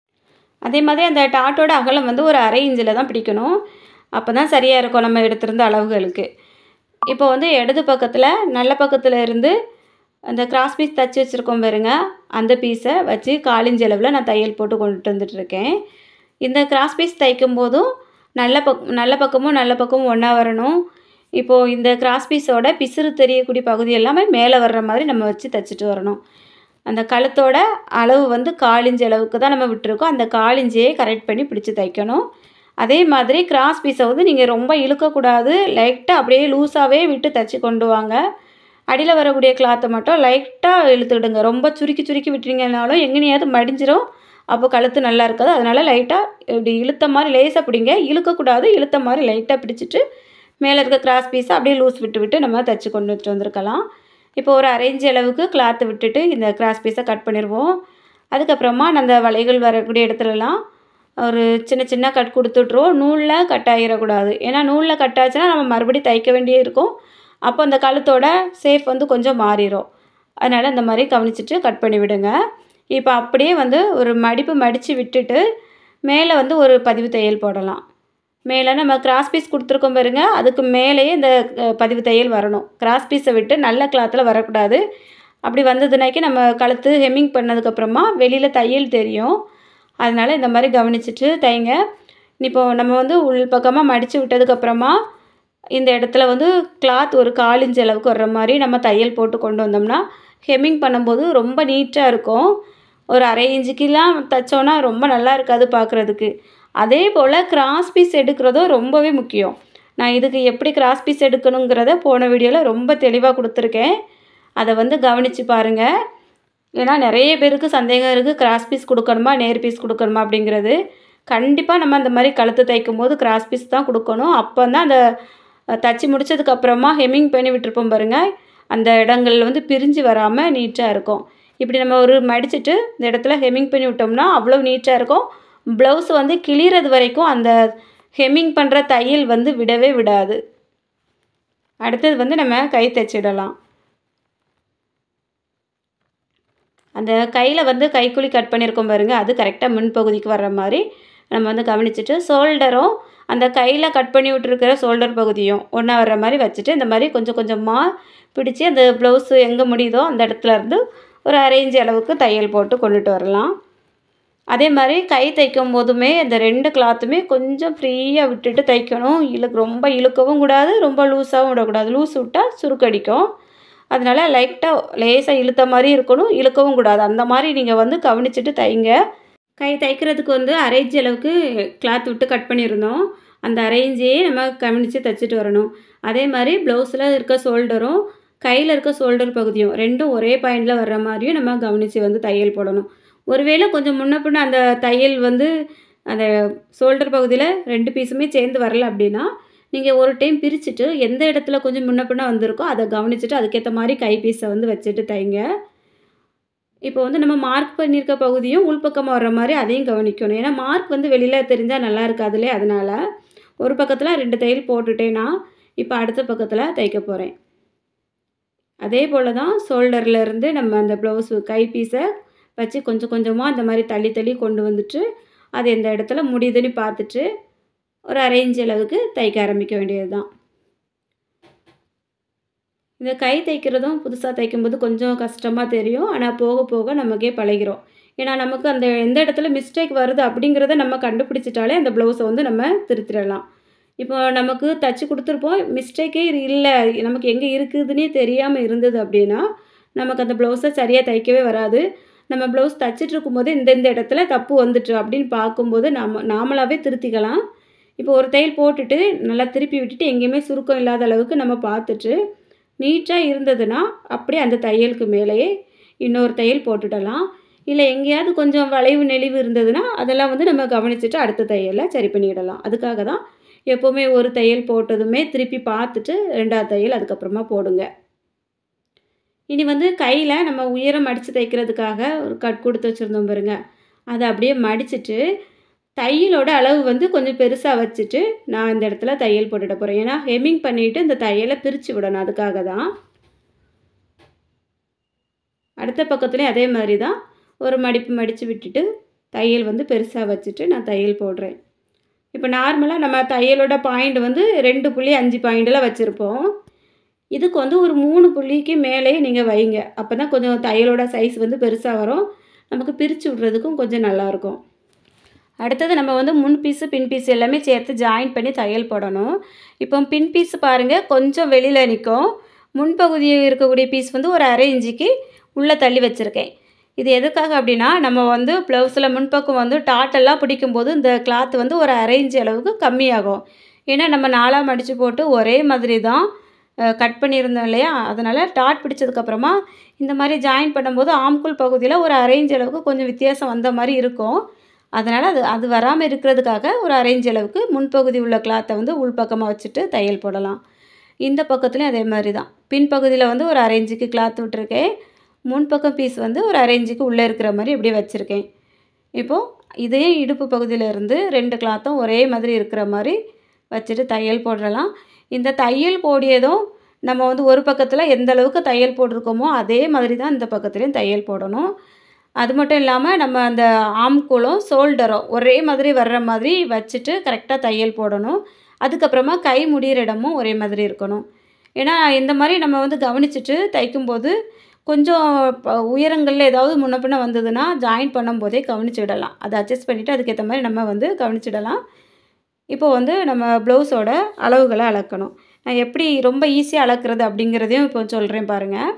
அதே மாதிரி அந்த டாட்டோட அகலம் வந்து ஒரு அரை இன்ச்சில் தான் பிடிக்கணும் அப்போ தான் சரியாக இருக்கும் நம்ம எடுத்திருந்த அளவுகளுக்கு இப்போ வந்து இடது பக்கத்தில் நல்ல பக்கத்தில் இருந்து அந்த கிராஸ் பீஸ் தச்சு வச்சுருக்கோம் பாருங்க அந்த பீஸை வச்சு காலிஞ்சி அளவில் நான் தையல் போட்டு கொண்டுட்டு வந்துட்டுருக்கேன் இந்த கிராஸ் பீஸ் தைக்கும் போதும் நல்ல பக் நல்ல பக்கமும் நல்ல பக்கமும் ஒன்றா வரணும் இப்போது இந்த கிராஸ் பீஸோட பிசுறு தெரியக்கூடிய பகுதி எல்லாமே மேலே வர்ற மாதிரி நம்ம வச்சு தைச்சிட்டு வரணும் அந்த கழுத்தோட அளவு வந்து காலிஞ்சி அளவுக்கு தான் நம்ம விட்டுருக்கோம் அந்த காலிஞ்சியை கரெக்ட் பண்ணி பிடிச்சி தைக்கணும் அதே மாதிரி கிராஸ் பீஸை வந்து நீங்கள் ரொம்ப இழுக்கக்கூடாது லைட்டாக அப்படியே லூஸாகவே விட்டு தைச்சி கொண்டு வாங்க அடியில் வரக்கூடிய கிளாத்தை மட்டும் லைட்டாக இழுத்துக்கிடுங்க ரொம்ப சுருக்கி சுருக்கி விட்டுறீங்கனாலும் எங்கேனையாவது மடிஞ்சிரும் அப்போ கழுத்து நல்லா இருக்காது அதனால் லைட்டாக இப்படி இழுத்த மாதிரி லேசாக பிடிங்க இழுக்கக்கூடாது இழுத்த மாதிரி லைட்டாக பிடிச்சிட்டு மேலே இருக்க கிராஸ் பீஸை அப்படியே லூஸ் விட்டு விட்டு நம்ம தைச்சி கொண்டு வச்சுட்டு வந்திருக்கலாம் இப்போ ஒரு அரேஞ்ச் அளவுக்கு கிளாத்து விட்டுட்டு இந்த கிராஸ் பீஸை கட் பண்ணிடுவோம் அதுக்கப்புறமா அந்த வளைகள் வரக்கூடிய இடத்துலலாம் ஒரு சின்ன சின்ன கட் கொடுத்துட்ருவோம் நூலில் கட் ஆகிடக்கூடாது ஏன்னா நூலில் கட் ஆச்சுன்னா நம்ம மறுபடியும் தைக்க வேண்டியே இருக்கும் அப்போ அந்த கழுத்தோட சேஃப் வந்து கொஞ்சம் மாறிடும் அதனால் இந்த மாதிரி கவனிச்சிட்டு கட் பண்ணி விடுங்க இப்போ அப்படியே வந்து ஒரு மடிப்பு மடித்து விட்டுட்டு மேலே வந்து ஒரு பதிவு தையல் போடலாம் மேலே நம்ம கிராஸ் பீஸ் கொடுத்துருக்கோம் பாருங்க அதுக்கு மேலேயே இந்த அஹ், பதிவு தையல் வரணும் கிராஸ் பீஸை விட்டு நல்ல கிளாத்தில் வரக்கூடாது அப்படி வந்ததுனாக்கி நம்ம கழுத்து ஹெம்மிங் பண்ணதுக்கப்புறமா வெளியில் தையல் தெரியும் அதனால் இந்த மாதிரி கவனிச்சிட்டு தைங்க இப்போ நம்ம வந்து உள் பக்கமாக மடித்து விட்டதுக்கப்புறமா இந்த இடத்துல வந்து கிளாத் ஒரு காலிஞ்சி அளவுக்கு வர்ற மாதிரி நம்ம தையல் போட்டு கொண்டு வந்தோம்னா ஹெம்மிங் பண்ணும்போது ரொம்ப நீட்டாக இருக்கும் ஒரு அரை இன்ச்சுக்கெலாம் தைச்சோன்னா ரொம்ப நல்லா இருக்காது பார்க்குறதுக்கு அதே போல் கிராஸ் பீஸ் எடுக்கிறதும் ரொம்பவே முக்கியம் நான் இதுக்கு எப்படி கிராஸ் பீஸ் எடுக்கணுங்கிறத போன வீடியோவில் ரொம்ப தெளிவாக கொடுத்துருக்கேன் அதை வந்து கவனித்து பாருங்கள் ஏன்னா நிறைய பேருக்கு சந்தேகம் இருக்குது கிராஸ் பீஸ் கொடுக்கணுமா நேர் பீஸ் கொடுக்கணுமா அப்படிங்கிறது கண்டிப்பாக நம்ம அந்த மாதிரி கழுத்து தைக்கும் போது கிராஸ் பீஸ் தான் கொடுக்கணும் அப்போ தான் அந்த அஹ், தச்சு முடிச்சதுக்கப்புறமா ஹெம்மிங் பண்ணி விட்டுருப்போம் பாருங்கள் அந்த இடங்கள் வந்து பிரிஞ்சு வராமல் நீட்டாக இருக்கும் இப்படி நம்ம ஒரு மடிச்சிட்டு இந்த இடத்துல ஹெம்மிங் பண்ணி விட்டோம்னா அவ்வளோ நீட்டாக இருக்கும் ப்ளவுஸ் வந்து கிளியறது வரைக்கும் அந்த ஹெம்மிங் பண்ணுற தையல் வந்து விடவே விடாது அடுத்தது வந்து நம்ம கை தைச்சிடலாம் அந்த கையில் வந்து கைக்குழி கட் பண்ணியிருக்கோம் பாருங்க அது கரெக்டாக முன்பகுதிக்கு வர்ற மாதிரி நம்ம வந்து கவனிச்சுட்டு ஷோல்டரும் அந்த கையில் கட் பண்ணி விட்டுருக்கிற ஷோல்டர் பகுதியும் ஒன்றா வர்ற மாதிரி வச்சுட்டு இந்த மாதிரி கொஞ்சம் கொஞ்சமாக பிடிச்சி அந்த ப்ளவுஸு எங்கே முடியுதோ அந்த இடத்துல இருந்து ஒரு அரேஞ்ச் அளவுக்கு தையல் போட்டு கொண்டுட்டு வரலாம் அதே மாதிரி கை தைக்கும் போதுமே இந்த ரெண்டு கிளாத்துமே கொஞ்சம் ஃப்ரீயாக விட்டுட்டு தைக்கணும் இழுக்கு ரொம்ப இழுக்கவும் கூடாது ரொம்ப லூஸாகவும் விடக்கூடாது லூஸ் விட்டால் சுருக்கடிக்கும் அதனால லைட்டாக லேசாக இழுத்த மாதிரி இருக்கணும் இழுக்கவும் கூடாது அந்த மாதிரி நீங்கள் வந்து கவனிச்சுட்டு தைங்க கை தைக்கிறதுக்கு வந்து அரேஞ்ச் அளவுக்கு கிளாத் விட்டு கட் பண்ணியிருந்தோம் அந்த அரேஞ்சையே நம்ம கவனித்து தைச்சிட்டு வரணும் அதே மாதிரி ப்ளவுஸில் இருக்க ஷோல்டரும் கையில் இருக்க ஷோல்டர் பகுதியும் ரெண்டும் ஒரே பாயிண்டில் வர்ற மாதிரியும் நம்ம கவனித்து வந்து தையல் போடணும் ஒருவேளை கொஞ்சம் முன்ன பின்ன அந்த தையல் வந்து அந்த ஷோல்டர் பகுதியில் ரெண்டு பீஸுமே சேர்ந்து வரல அப்படின்னா நீங்கள் ஒரு டைம் பிரிச்சுட்டு எந்த இடத்துல கொஞ்சம் முன்ன பின்ன வந்திருக்கோ அதை கவனிச்சுட்டு அதுக்கேற்ற மாதிரி கை பீஸை வந்து வச்சுட்டு தைங்க இப்போ வந்து நம்ம மார்க் பண்ணியிருக்க பகுதியும் உள்பக்கமாக வர்ற மாதிரி அதையும் கவனிக்கணும் ஏன்னா மார்க் வந்து வெளியில் தெரிஞ்சால் நல்லா இருக்காதுலே அதனால் ஒரு பக்கத்தில் ரெண்டு தையல் போட்டுட்டேன்னா இப்போ அடுத்த பக்கத்தில் தைக்க போகிறேன் அதே போல் தான் ஷோல்டரில் இருந்து நம்ம அந்த ப்ளவுஸு கை பீஸை வச்சு கொஞ்சம் கொஞ்சமாக இந்த மாதிரி தள்ளி தள்ளி கொண்டு வந்துட்டு அது எந்த இடத்துல முடியுதுன்னு பார்த்துட்டு ஒரு அரேஞ்ச் அளவுக்கு தைக்க ஆரம்பிக்க வேண்டியது தான் இந்த கை தைக்கிறதும் புதுசாக தைக்கும்போது கொஞ்சம் கஷ்டமாக தெரியும் ஆனால் போக போக நமக்கே பழகிறோம் ஏன்னா நமக்கு அந்த எந்த இடத்துல மிஸ்டேக் வருது அப்படிங்கிறத நம்ம கண்டுபிடிச்சிட்டாலே அந்த ப்ளவுஸை வந்து நம்ம திருத்திடலாம் இப்போ நமக்கு தச்சு கொடுத்துருப்போம் மிஸ்டேக்கே இல்லை நமக்கு எங்கே இருக்குதுன்னே தெரியாமல் இருந்தது அப்படின்னா நமக்கு அந்த ப்ளவுஸை சரியாக தைக்கவே வராது நம்ம ப்ளவுஸ் தச்சிட்டு இருக்கும்போது இந்த இந்த இடத்துல தப்பு வந்துட்டு அப்படின்னு பார்க்கும்போது நாம நாமளாகவே திருத்திக்கலாம் இப்போ ஒரு தையல் போட்டுட்டு நல்லா திருப்பி விட்டுட்டு எங்கேயுமே சுருக்கம் இல்லாத அளவுக்கு நம்ம பார்த்துட்டு நீட்டாக இருந்ததுன்னா அப்படியே அந்த தையலுக்கு மேலேயே இன்னொரு தையல் போட்டுடலாம் இல்லை எங்கேயாவது கொஞ்சம் வளைவு நெளிவு இருந்ததுன்னா அதெல்லாம் வந்து நம்ம கவனிச்சுட்டு அடுத்த தையலை சரி பண்ணிடலாம் அதுக்காக தான் எப்போவுமே ஒரு தையல் போட்டதுமே திருப்பி பார்த்துட்டு ரெண்டாவது தையல் அதுக்கப்புறமா போடுங்க இனி வந்து கையில் நம்ம உயரம் மடித்து தைக்கிறதுக்காக ஒரு கட் கொடுத்து வச்சுருந்தோம் பாருங்க அதை அப்படியே மடிச்சிட்டு தையலோட அளவு வந்து கொஞ்சம் பெருசாக வச்சுட்டு நான் இந்த இடத்துல தையல் போட்டுட போகிறேன் ஏன்னா ஹெம்மிங் பண்ணிவிட்டு இந்த தையலை பிரித்து விடணும் அதுக்காக தான் அடுத்த பக்கத்துலேயும் அதே மாதிரி தான் ஒரு மடிப்பு மடித்து விட்டுட்டு தையல் வந்து பெருசாக வச்சுட்டு நான் தையல் போடுறேன் இப்போ நார்மலாக நம்ம தையலோட பாயிண்ட் வந்து ரெண்டு புள்ளி அஞ்சு பாயிண்டில் வச்சுருப்போம் இதுக்கு வந்து ஒரு மூணு புள்ளிக்கு மேலே நீங்கள் வைங்க அப்போ தான் கொஞ்சம் தையலோட சைஸ் வந்து பெருசாக வரும் நமக்கு பிரித்து விட்றதுக்கும் கொஞ்சம் நல்லாயிருக்கும் அடுத்தது நம்ம வந்து முன் பீஸு பின் பீஸ் எல்லாமே சேர்த்து ஜாயின் பண்ணி தையல் போடணும் இப்போ பின் பீஸ் பாருங்கள் கொஞ்சம் வெளியில் நிற்கும் முன்பகுதியில் இருக்கக்கூடிய பீஸ் வந்து ஒரு அரை இன்ச்சுக்கு உள்ளே தள்ளி வச்சுருக்கேன் இது எதுக்காக அப்படின்னா நம்ம வந்து ப்ளவுஸில் முன்பக்கம் வந்து டாட்டெல்லாம் பிடிக்கும்போது இந்த கிளாத் வந்து ஒரு அரை இன்ச் அளவுக்கு கம்மியாகும் ஏன்னா நம்ம நாலாக மடித்து போட்டு ஒரே மாதிரி தான் கட் பண்ணியிருந்தோம் இல்லையா அதனால் டாட் பிடிச்சதுக்கப்புறமா இந்த மாதிரி ஜாயின் பண்ணும்போது ஆம்குள் பகுதியில் ஒரு அரேஞ்ச் அளவுக்கு கொஞ்சம் வித்தியாசம் வந்த மாதிரி இருக்கும் அதனால் அது அது வராமல் இருக்கிறதுக்காக ஒரு அரேஞ்ச் அளவுக்கு முன்பகுதி உள்ள கிளாத்தை வந்து உள்பக்கமாக வச்சுட்டு தையல் போடலாம் இந்த பக்கத்துலேயும் அதே மாதிரி தான் பின்பகுதியில் வந்து ஒரு அரேஞ்சுக்கு கிளாத் விட்டுருக்கேன் முன்பக்கம் பீஸ் வந்து ஒரு அரேஞ்சுக்கு உள்ளே இருக்கிற மாதிரி இப்படி வச்சுருக்கேன் இப்போது இதே இடுப்பு பகுதியில் இருந்து ரெண்டு கிளாத்தும் ஒரே மாதிரி இருக்கிற மாதிரி வச்சுட்டு தையல் போடலாம் இந்த தையல் போடியதும் நம்ம வந்து ஒரு பக்கத்தில் எந்த அளவுக்கு தையல் போட்டிருக்கோமோ அதே மாதிரி தான் இந்த பக்கத்துலேயும் தையல் போடணும் அது மட்டும் இல்லாமல் நம்ம அந்த ஆம்கூலும் ஷோல்டரும் ஒரே மாதிரி வர்ற மாதிரி வச்சுட்டு கரெக்டாக தையல் போடணும் அதுக்கப்புறமா கை முடிகிற இடமும் ஒரே மாதிரி இருக்கணும் ஏன்னா இந்த மாதிரி நம்ம வந்து கவனிச்சுட்டு தைக்கும்போது கொஞ்சம் ப- உயரங்களில் ஏதாவது முன்ன பின்ன வந்ததுன்னா ஜாயின் பண்ணும்போதே கவனிச்சிடலாம் அதை அட்ஜஸ்ட் பண்ணிவிட்டு அதுக்கேற்ற மாதிரி நம்ம வந்து கவனிச்சிடலாம் இப்போ வந்து நம்ம ப்ளவுஸோட அளவுகளை அளக்கணும் நான் எப்படி ரொம்ப ஈஸியாக அளக்குறது அப்படிங்கிறதையும் இப்போ சொல்கிறேன் பாருங்கள்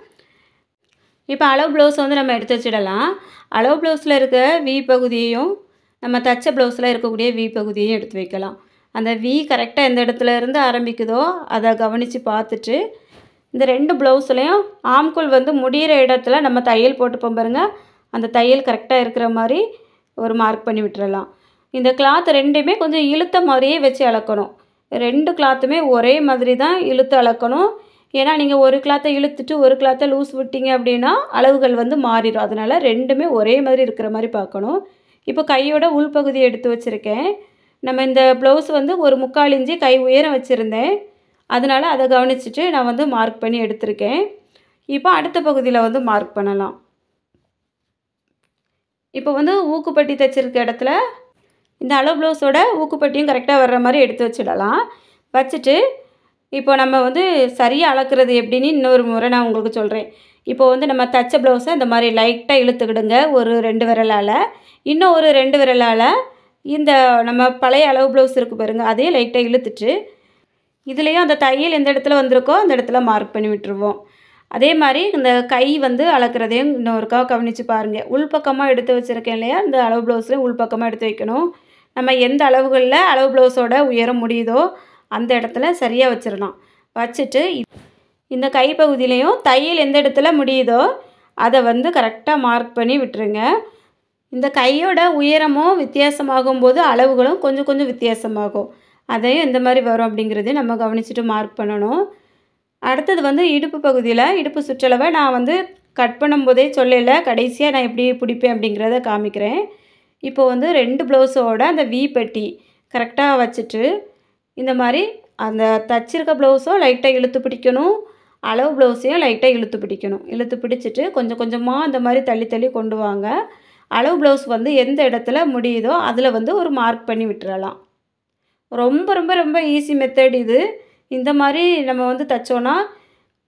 இப்போ அளவு ப்ளவுஸ் வந்து நம்ம எடுத்து வச்சிடலாம் அளவு ப்ளவுஸில் இருக்க வி பகுதியையும் நம்ம தச்ச ப்ளவுஸில் இருக்கக்கூடிய வி பகுதியையும் எடுத்து வைக்கலாம் அந்த வி கரெக்டாக எந்த இடத்துல இருந்து ஆரம்பிக்குதோ அதை கவனித்து பார்த்துட்டு இந்த ரெண்டு ப்ளவுஸ்லேயும் ஆம்குள் வந்து முடிகிற இடத்துல நம்ம தையல் போட்டுப்போம் பாருங்க அந்த தையல் கரெக்டாக இருக்கிற மாதிரி ஒரு மார்க் பண்ணி விட்டுறலாம் இந்த கிளாத் ரெண்டுமே கொஞ்சம் இழுத்த மாதிரியே வச்சு அளக்கணும் ரெண்டு கிளாத்துமே ஒரே மாதிரி தான் இழுத்து அளக்கணும் ஏன்னா நீங்கள் ஒரு கிளாத்தை இழுத்துட்டு ஒரு கிளாத்தை லூஸ் விட்டீங்க அப்படின்னா அளவுகள் வந்து மாறிடும் அதனால் ரெண்டுமே ஒரே மாதிரி இருக்கிற மாதிரி பார்க்கணும் இப்போ கையோட உள்பகுதியை எடுத்து வச்சுருக்கேன் நம்ம இந்த ப்ளவுஸ் வந்து ஒரு முக்கால் இஞ்சி கை உயரம் வச்சுருந்தேன் அதனால் அதை கவனிச்சுட்டு நான் வந்து மார்க் பண்ணி எடுத்திருக்கேன் இப்போ அடுத்த பகுதியில் வந்து மார்க் பண்ணலாம் இப்போ வந்து ஊக்குப்பட்டி தைச்சிருக்க இடத்துல இந்த அளவு ப்ளவுஸோட ஊக்குப்பட்டியும் கரெக்டாக வர்ற மாதிரி எடுத்து வச்சிடலாம் வச்சுட்டு இப்போ நம்ம வந்து சரியாக அளக்குறது எப்படின்னு இன்னொரு முறை நான் உங்களுக்கு சொல்கிறேன் இப்போ வந்து நம்ம தச்ச ப்ளவுஸை இந்த மாதிரி லைட்டாக இழுத்துக்கிடுங்க ஒரு ரெண்டு விரலால் இன்னும் ஒரு ரெண்டு விரலால் இந்த நம்ம பழைய அளவு ப்ளவுஸ் இருக்குது பாருங்கள் அதே லைட்டாக இழுத்துட்டு இதுலேயும் அந்த தையல் எந்த இடத்துல வந்திருக்கோ அந்த இடத்துல மார்க் பண்ணி விட்டுருவோம் அதே மாதிரி இந்த கை வந்து அளக்குறதையும் இன்னொருக்கா கவனித்து பாருங்கள் உள்பக்கமாக எடுத்து வச்சுருக்கேன் இல்லையா இந்த அளவு ப்ளவுஸ்லேயும் உள்பக்கமாக எடுத்து வைக்கணும் நம்ம எந்த அளவுகளில் அளவு ப்ளவுஸோட உயரம் முடியுதோ அந்த இடத்துல சரியாக வச்சிடலாம் வச்சுட்டு இ- இந்த கை பகுதியிலையும் தையல் எந்த இடத்துல முடியுதோ அதை வந்து கரெக்டாக மார்க் பண்ணி விட்டுருங்க இந்த கையோட உயரமும் வித்தியாசமாகும் போது அளவுகளும் கொஞ்சம் கொஞ்சம் வித்தியாசமாகும் அதையும் எந்த மாதிரி வரும் அப்படிங்கிறதையும் நம்ம கவனிச்சுட்டு மார்க் பண்ணணும் அடுத்தது வந்து இடுப்பு பகுதியில் இடுப்பு சுற்றளவை நான் வந்து கட் பண்ணும்போதே சொல்லல கடைசியாக நான் எப்படி பிடிப்பேன் அப்படிங்கிறத காமிக்கிறேன் இப்போ வந்து ரெண்டு ப்ளவுஸோட அந்த வி பெட்டி கரெக்டாக வச்சுட்டு இந்த மாதிரி அந்த தச்சிருக்க ப்ளவுஸும் லைட்டாக இழுத்து பிடிக்கணும் அளவு ப்ளவுஸையும் லைட்டாக இழுத்து பிடிக்கணும் இழுத்து பிடிச்சிட்டு கொஞ்சம் கொஞ்சமாக இந்த மாதிரி தள்ளி தள்ளி கொண்டு வாங்க அளவு ப்ளவுஸ் வந்து எந்த இடத்துல முடியுதோ அதில் வந்து ஒரு மார்க் பண்ணி விட்டுறலாம் ரொம்ப ரொம்ப ரொம்ப ஈஸி மெத்தட் இது இந்த மாதிரி நம்ம வந்து தைச்சோன்னா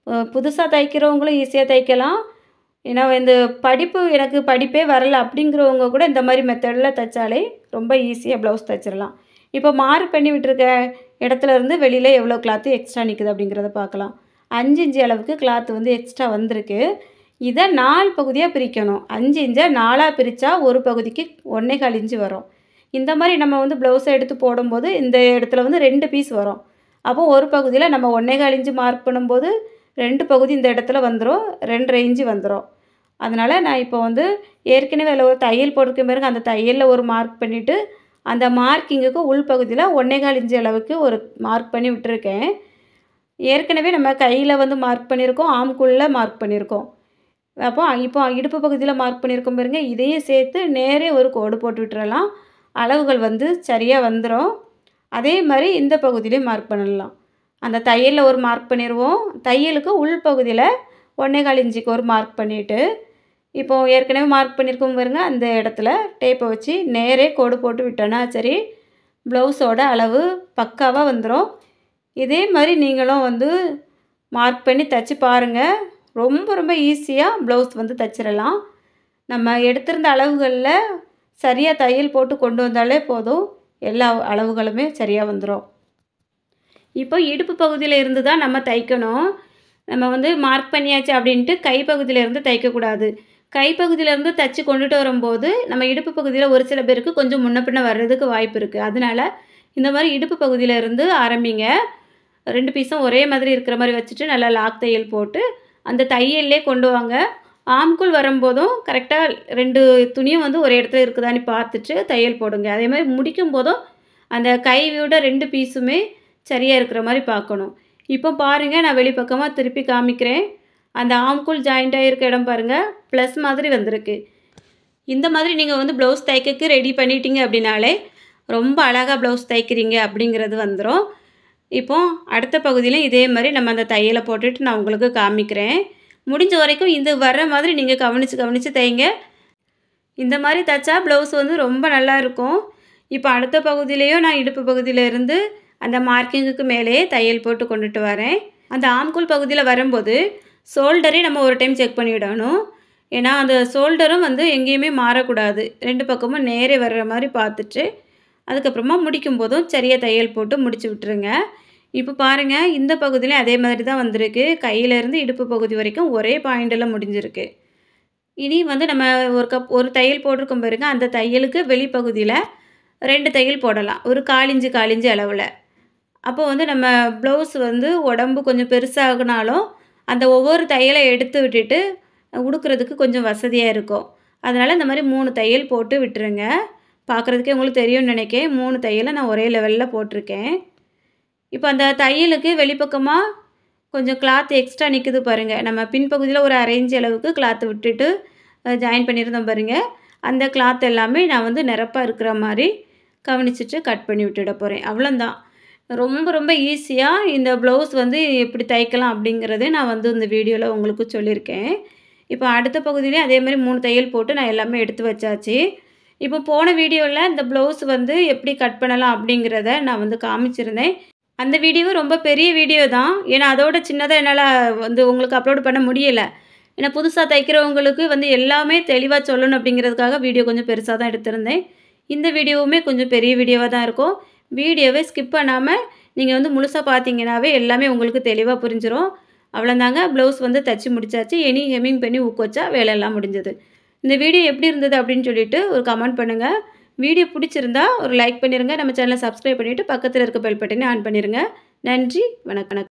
புதுசாக தைக்கிறவங்களும் ஈஸியாக தைக்கலாம் ஏன்னா இந்த படிப்பு எனக்கு படிப்பே வரல அப்படிங்கிறவங்க கூட இந்த மாதிரி மெத்தடில் தைச்சாலே ரொம்ப ஈஸியாக ப்ளவுஸ் தைச்சிடலாம் இப்போ மார்க் பண்ணி விட்டுருக்க இடத்துல இருந்து வெளியில் எவ்வளோ கிளாத்து எக்ஸ்ட்ரா நிற்குது அப்படிங்கிறத பார்க்கலாம் அஞ்சு இன்ச்சு அளவுக்கு கிளாத் வந்து எக்ஸ்ட்ரா வந்திருக்கு இதை நாலு பகுதியாக பிரிக்கணும் அஞ்சு இன்ச்சை நாலாக பிரித்தா ஒரு பகுதிக்கு ஒன்றே கால் இன்ச்சு வரும் இந்த மாதிரி நம்ம வந்து ப்ளவுஸை எடுத்து போடும்போது இந்த இடத்துல வந்து ரெண்டு பீஸ் வரும் அப்போ ஒரு பகுதியில் நம்ம ஒன்றே கால் இன்ச்சு மார்க் பண்ணும்போது ரெண்டு பகுதி இந்த இடத்துல வந்துடும் ரெண்டரை இன்ச்சு வந்துடும் அதனால் நான் இப்போ வந்து ஏற்கனவே அதில் ஒரு தையல் போட்டிருக்க பிறகு அந்த தையலில் ஒரு மார்க் பண்ணிவிட்டு அந்த மார்க்கிங்குக்கு உள் பகுதியில் ஒன்றே கால் இன்ச்சு அளவுக்கு ஒரு மார்க் பண்ணி விட்டுருக்கேன் ஏற்கனவே நம்ம கையில் வந்து மார்க் பண்ணியிருக்கோம் ஆம்குள்ளே மார்க் பண்ணியிருக்கோம் அப்போ இப்போ இடுப்பு பகுதியில் மார்க் பண்ணியிருக்கோம் பாருங்க இதையும் சேர்த்து நேரே ஒரு கோடு போட்டு விட்டுறலாம் அளவுகள் வந்து சரியாக வந்துடும் அதே மாதிரி இந்த பகுதியிலையும் மார்க் பண்ணலாம் அந்த தையலில் ஒரு மார்க் பண்ணிடுவோம் தையலுக்கு உள் பகுதியில் ஒன்றே கால் இன்ச்சுக்கு ஒரு மார்க் பண்ணிவிட்டு இப்போது ஏற்கனவே மார்க் பண்ணியிருக்கோம் பாருங்க அந்த இடத்துல டேப்பை வச்சு நேரே கோடு போட்டு விட்டோன்னா சரி ப்ளவுஸோட அளவு பக்காவாக வந்துடும் இதே மாதிரி நீங்களும் வந்து மார்க் பண்ணி தைச்சி பாருங்கள் ரொம்ப ரொம்ப ஈஸியாக ப்ளவுஸ் வந்து தைச்சிடலாம் நம்ம எடுத்திருந்த அளவுகளில் சரியாக தையல் போட்டு கொண்டு வந்தாலே போதும் எல்லா அளவுகளுமே சரியாக வந்துடும் இப்போ இடுப்பு பகுதியில் இருந்து தான் நம்ம தைக்கணும் நம்ம வந்து மார்க் பண்ணியாச்சு அப்படின்ட்டு கைப்பகுதியில இருந்து தைக்கக்கூடாது கைப்பகுதியிலேருந்து தைச்சி கொண்டுட்டு வரும்போது நம்ம இடுப்பு பகுதியில் ஒரு சில பேருக்கு கொஞ்சம் முன்ன பின்ன வர்றதுக்கு வாய்ப்பு இருக்குது அதனால இந்த மாதிரி இடுப்பு பகுதியில இருந்து ஆரம்பிங்க ரெண்டு பீஸும் ஒரே மாதிரி இருக்கிற மாதிரி வச்சுட்டு நல்லா லாக் தையல் போட்டு அந்த தையல்லே கொண்டு வாங்க ஆம்குள் வரும்போதும் கரெக்டாக ரெண்டு துணியும் வந்து ஒரு இடத்துல இருக்குதான்னு பார்த்துட்டு தையல் போடுங்க அதே மாதிரி முடிக்கும் போதும் அந்த கையோட ரெண்டு பீஸுமே சரியாக இருக்கிற மாதிரி பார்க்கணும் இப்போ பாருங்கள் நான் வெளிப்பக்கமாக திருப்பி காமிக்கிறேன் அந்த ஆம்குள் ஜாயிண்ட் ஆகிருக்க இடம் பாருங்கள் ப்ளஸ் மாதிரி வந்திருக்கு இந்த மாதிரி நீங்கள் வந்து ப்ளவுஸ் தைக்கக்கு ரெடி பண்ணிட்டீங்க அப்படின்னாலே ரொம்ப அழகாக ப்ளவுஸ் தைக்கிறீங்க அப்படிங்கிறது வந்துடும் இப்போ அடுத்த பகுதியிலும் இதே மாதிரி நம்ம அந்த தையலை போட்டுட்டு நான் உங்களுக்கு காமிக்கிறேன் முடிஞ்ச வரைக்கும் இது வர்ற மாதிரி நீங்கள் கவனித்து கவனித்து தைங்க இந்த மாதிரி தைச்சா ப்ளவுஸ் வந்து ரொம்ப நல்லா இருக்கும் இப்போ அடுத்த பகுதியிலையும் நான் இடுப்பு பகுதியில இருந்து அந்த மார்க்கிங்குக்கு மேலேயே தையல் போட்டு கொண்டுட்டு வரேன் அந்த ஆம்குள் பகுதியில் வரும்போது ஷோல்டரே நம்ம ஒரு டைம் செக் பண்ணிவிடணும் ஏன்னா அந்த ஷோல்டரும் வந்து எங்கேயுமே மாறக்கூடாது ரெண்டு பக்கமும் நேரே வர்ற மாதிரி பார்த்துட்டு அதுக்கப்புறமா முடிக்கும் போதும் சரியாக தையல் போட்டு முடிச்சு விட்டுருங்க இப்போ பாருங்கள் இந்த பகுதியிலையும் அதே மாதிரி தான் வந்திருக்கு கையிலேருந்து இடுப்பு பகுதி வரைக்கும் ஒரே பாயிண்டில் முடிஞ்சிருக்கு இனி வந்து நம்ம ஒரு கப் ஒரு தையல் போட்டிருக்கோம் பாருங்க அந்த தையலுக்கு வெளிப்பகுதியில் ரெண்டு தையல் போடலாம் ஒரு காலிஞ்சு காலிஞ்சு அளவில் அப்போ வந்து நம்ம ப்ளவுஸ் வந்து உடம்பு கொஞ்சம் பெருசாகினாலும் அந்த ஒவ்வொரு தையலை எடுத்து விட்டுட்டு உடுக்கிறதுக்கு கொஞ்சம் வசதியாக இருக்கும் அதனால் இந்த மாதிரி மூணு தையல் போட்டு விட்டுருங்க பார்க்குறதுக்கே உங்களுக்கு தெரியும்னு நினைக்கிறேன் மூணு தையலை நான் ஒரே லெவலில் போட்டிருக்கேன் இப்போ அந்த தையலுக்கு வெளிப்பக்கமாக கொஞ்சம் கிளாத் எக்ஸ்ட்ரா நிற்குது பாருங்கள் நம்ம பின்பகுதியில் ஒரு அரைஞ்சி அளவுக்கு கிளாத் விட்டுட்டு ஜாயின் பண்ணியிருந்தோம் பாருங்கள் அந்த கிளாத் எல்லாமே நான் வந்து நிரப்பாக இருக்கிற மாதிரி கவனிச்சிட்டு கட் பண்ணி விட்டுட போகிறேன் அவ்வளோந்தான் ரொம்ப ரொம்ப ஈஸியாக இந்த ப்ளவுஸ் வந்து எப்படி தைக்கலாம் அப்படிங்கிறதே நான் வந்து இந்த வீடியோவில் உங்களுக்கு சொல்லியிருக்கேன் இப்போ அடுத்த பகுதியிலையும் அதே மாதிரி மூணு தையல் போட்டு நான் எல்லாமே எடுத்து வச்சாச்சு இப்போ போன வீடியோவில் இந்த ப்ளவுஸ் வந்து எப்படி கட் பண்ணலாம் அப்படிங்கிறத நான் வந்து காமிச்சிருந்தேன் அந்த வீடியோ ரொம்ப பெரிய வீடியோ தான் ஏன்னா அதோட சின்னதாக என்னால் வந்து உங்களுக்கு அப்லோட் பண்ண முடியலை ஏன்னா புதுசாக தைக்கிறவங்களுக்கு வந்து எல்லாமே தெளிவாக சொல்லணும் அப்படிங்கிறதுக்காக வீடியோ கொஞ்சம் பெருசாக தான் எடுத்திருந்தேன் இந்த வீடியோவுமே கொஞ்சம் பெரிய வீடியோவாக தான் இருக்கும் வீடியோவை ஸ்கிப் பண்ணாமல் நீங்கள் வந்து முழுசாக பார்த்தீங்கன்னாவே எல்லாமே உங்களுக்கு தெளிவாக புரிஞ்சிடும் அவ்வளோதாங்க ப்ளவுஸ் வந்து தச்சு முடிச்சாச்சு எனி ஹெமிங் பண்ணி ஊக்குவச்சா வேலையெல்லாம் முடிஞ்சது இந்த வீடியோ எப்படி இருந்தது அப்படின்னு சொல்லிட்டு ஒரு கமெண்ட் பண்ணுங்கள் வீடியோ பிடிச்சிருந்தா ஒரு லைக் பண்ணிடுங்க நம்ம சேனலை சப்ஸ்கிரைப் பண்ணிவிட்டு பக்கத்தில் இருக்க பெல் பட்டனை ஆன் பண்ணிடுங்க நன்றி வணக்கம்